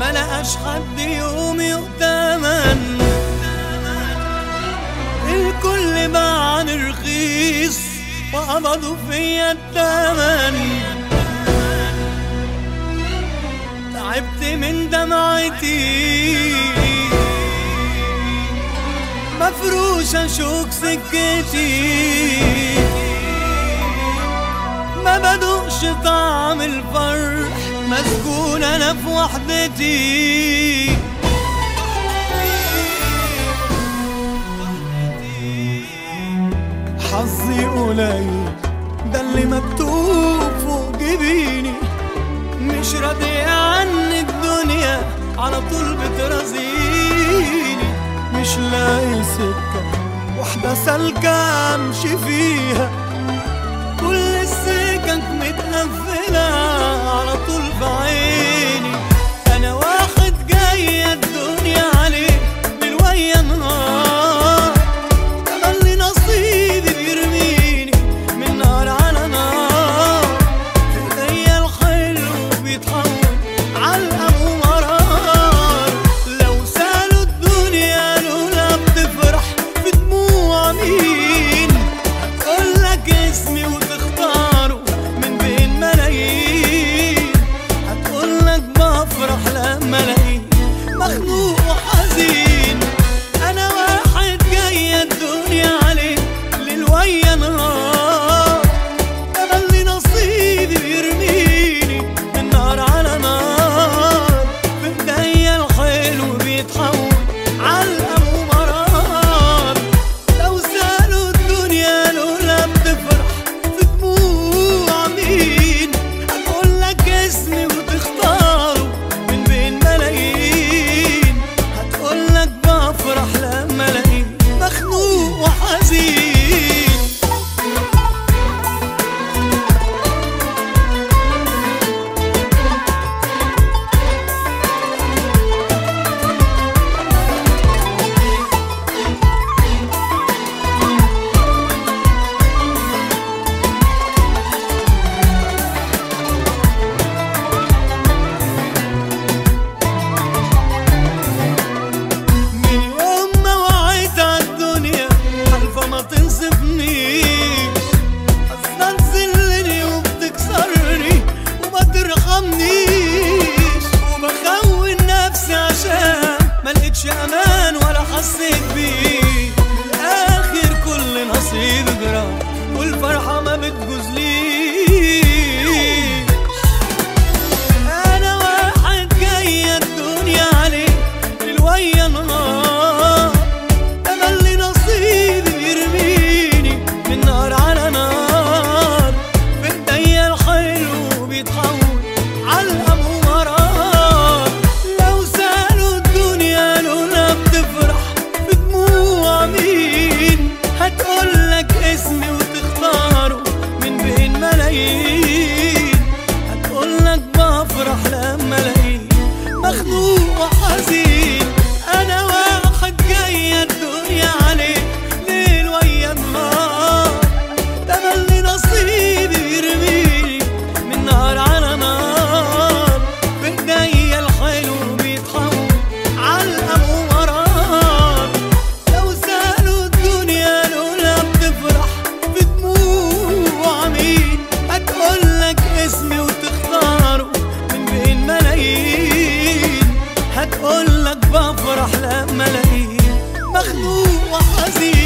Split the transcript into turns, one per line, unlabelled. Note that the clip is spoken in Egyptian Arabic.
ملقاش حد يوم يؤتمن الكل باع عن رخيص وقبضوا فيا التمن تعبت من دمعتي مفروشة شوك سكتي ما بدوقش طعم الفرح مسجون انا في وحدتي حظي قليل ده اللي مكتوب فوق جبيني مش راضي عن الدنيا على طول بترازيني مش لاقي سكة واحدة سالكة امشي فيها كل السكك متقفلة على طول في عيني أنا واحد جاي الدنيا عليه بالويا نهار تملي نصيبي بيرميني من نار على نار في ايديا الحلو بيتحول علقة ومرار لو سالوا الدنيا لولا بتفرح في دموع مين هتقولك اسمي وتختاره من بين ملايين هتقولك بفرح لما الاقيه مخنوق وحزين انا واحد جاي الدنيا عليه للويا نهار تملي نصيبي بيرميني من نار على نار في ايديا الحلو بيتحول علقة ومرار لو سالوا الدنيا لولا بتفرح في دموع مين هتقولك اسمي وتختاره من بين ملايين هتقولك بفرح لما الاقيه مخنوق وحزين من يوم ما وعيت عالدنيا حلفة ما تنصفنيش أصلا تذلني وبتكسرني وما ترحمنيش وبخون نفسي عشان ما لقيتش أمان ولا حسيت بيه من الآخر كل نصيب جرى والفرحة ما بتجوزليش انا واحد جاي الدنيا عليه للويا نهار تملي نصيبي بيرميني من نار على نار في ايديا الحلو بيتحول علقة ومرار لو سالوا الدنيا لولا بتفرح في دموع مين هتقولك اسمي وتختاره من بين ملايين هتقولك بفرح لما الاقيه مخنوق وحزين انا واحد جاي الدنيا عليه ليل ويا نهار تملي نصيبي يرميني من نار على نار في ايديا الحلو بيتحول علقة ومرار لو سالوا الدنيا لولا بتفرح في دموع مين هتقولك اسمي وتختاره من بين ملايين هتقولك بفرح لما الاقيه مخنوق وحزين